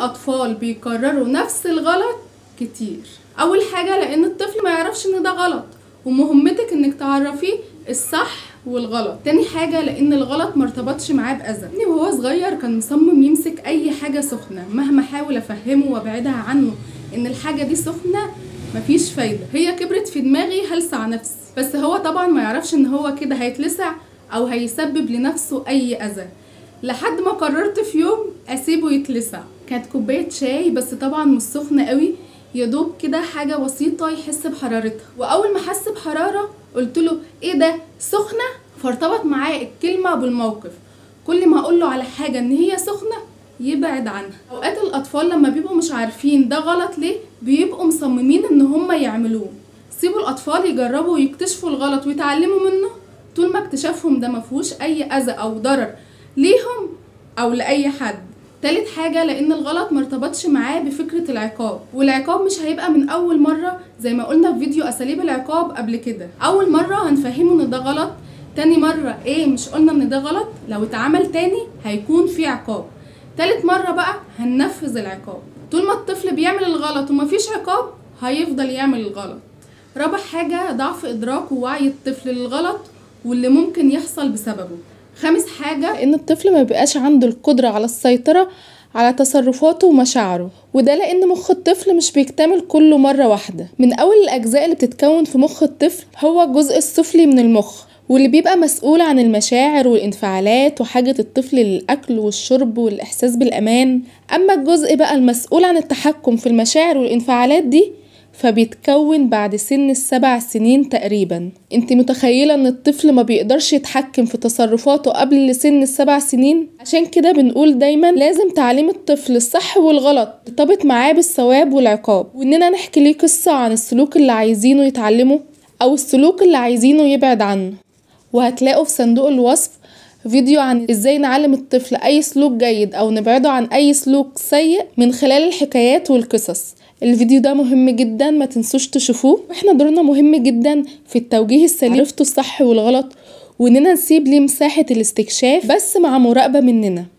الاطفال بيكرروا نفس الغلط كتير اول حاجه لان الطفل ما يعرفش ان ده غلط ومهمتك انك تعرفيه الصح والغلط تاني حاجة لأن الغلط مرتبطش معاه بأذى ابني وهو صغير كان مصمم يمسك أي حاجة سخنة مهما حاول أفهمه وأبعدها عنه إن الحاجة دي سخنة مفيش فايدة هي كبرت في دماغي هلسع نفسي بس هو طبعا ما يعرفش إن هو كده هيتلسع أو هيسبب لنفسه أي أذى لحد ما قررت في يوم أسيبه يتلسع كانت كوباية شاي بس طبعا مش سخنة قوي يدوب كده حاجة بسيطة يحس بحرارتها وأول ما حس بحرارة قلت له ايه ده سخنة فارتبط معاه الكلمة بالموقف كل ما اقول له على حاجة ان هي سخنة يبعد عنها اوقات الاطفال لما بيبقوا مش عارفين ده غلط ليه بيبقوا مصممين ان هم يعملوه سيبوا الاطفال يجربوا ويكتشفوا الغلط ويتعلموا منه طول ما اكتشافهم ده مفهوش اي اذى او ضرر ليهم او لاي حد تالت حاجة لأن الغلط مرتبطش معاه بفكرة العقاب والعقاب مش هيبقى من أول مرة زي ما قلنا في فيديو أساليب العقاب قبل كده أول مرة هنفهمه إن ده غلط تاني مرة إيه مش قلنا إن ده غلط لو اتعمل تاني هيكون في عقاب تالت مرة بقى هننفذ العقاب طول ما الطفل بيعمل الغلط ومفيش عقاب هيفضل يعمل الغلط رابع حاجة ضعف إدراك ووعي الطفل للغلط واللي ممكن يحصل بسببه خامس حاجة ان الطفل ما بيبقاش عنده القدرة على السيطرة على تصرفاته ومشاعره وده لان مخ الطفل مش بيكتمل كله مرة واحدة من اول الاجزاء اللي بتتكون في مخ الطفل هو الجزء السفلي من المخ واللي بيبقى مسؤول عن المشاعر والانفعالات وحاجة الطفل للأكل والشرب والإحساس بالأمان أما الجزء بقى المسؤول عن التحكم في المشاعر والانفعالات دي فبيتكون بعد سن السبع سنين تقريبا انت متخيلة ان الطفل ما بيقدرش يتحكم في تصرفاته قبل سن السبع سنين عشان كده بنقول دايما لازم تعليم الطفل الصح والغلط ترتبط معاه بالثواب والعقاب واننا نحكي ليه قصة عن السلوك اللي عايزينه يتعلمه او السلوك اللي عايزينه يبعد عنه وهتلاقوا في صندوق الوصف فيديو عن ازاي نعلم الطفل اي سلوك جيد او نبعده عن اي سلوك سيء من خلال الحكايات والقصص الفيديو ده مهم جدا ما تنسوش تشوفوه واحنا دورنا مهم جدا في التوجيه السليم عرفتوا الصح والغلط واننا نسيب ليه مساحة الاستكشاف بس مع مراقبة مننا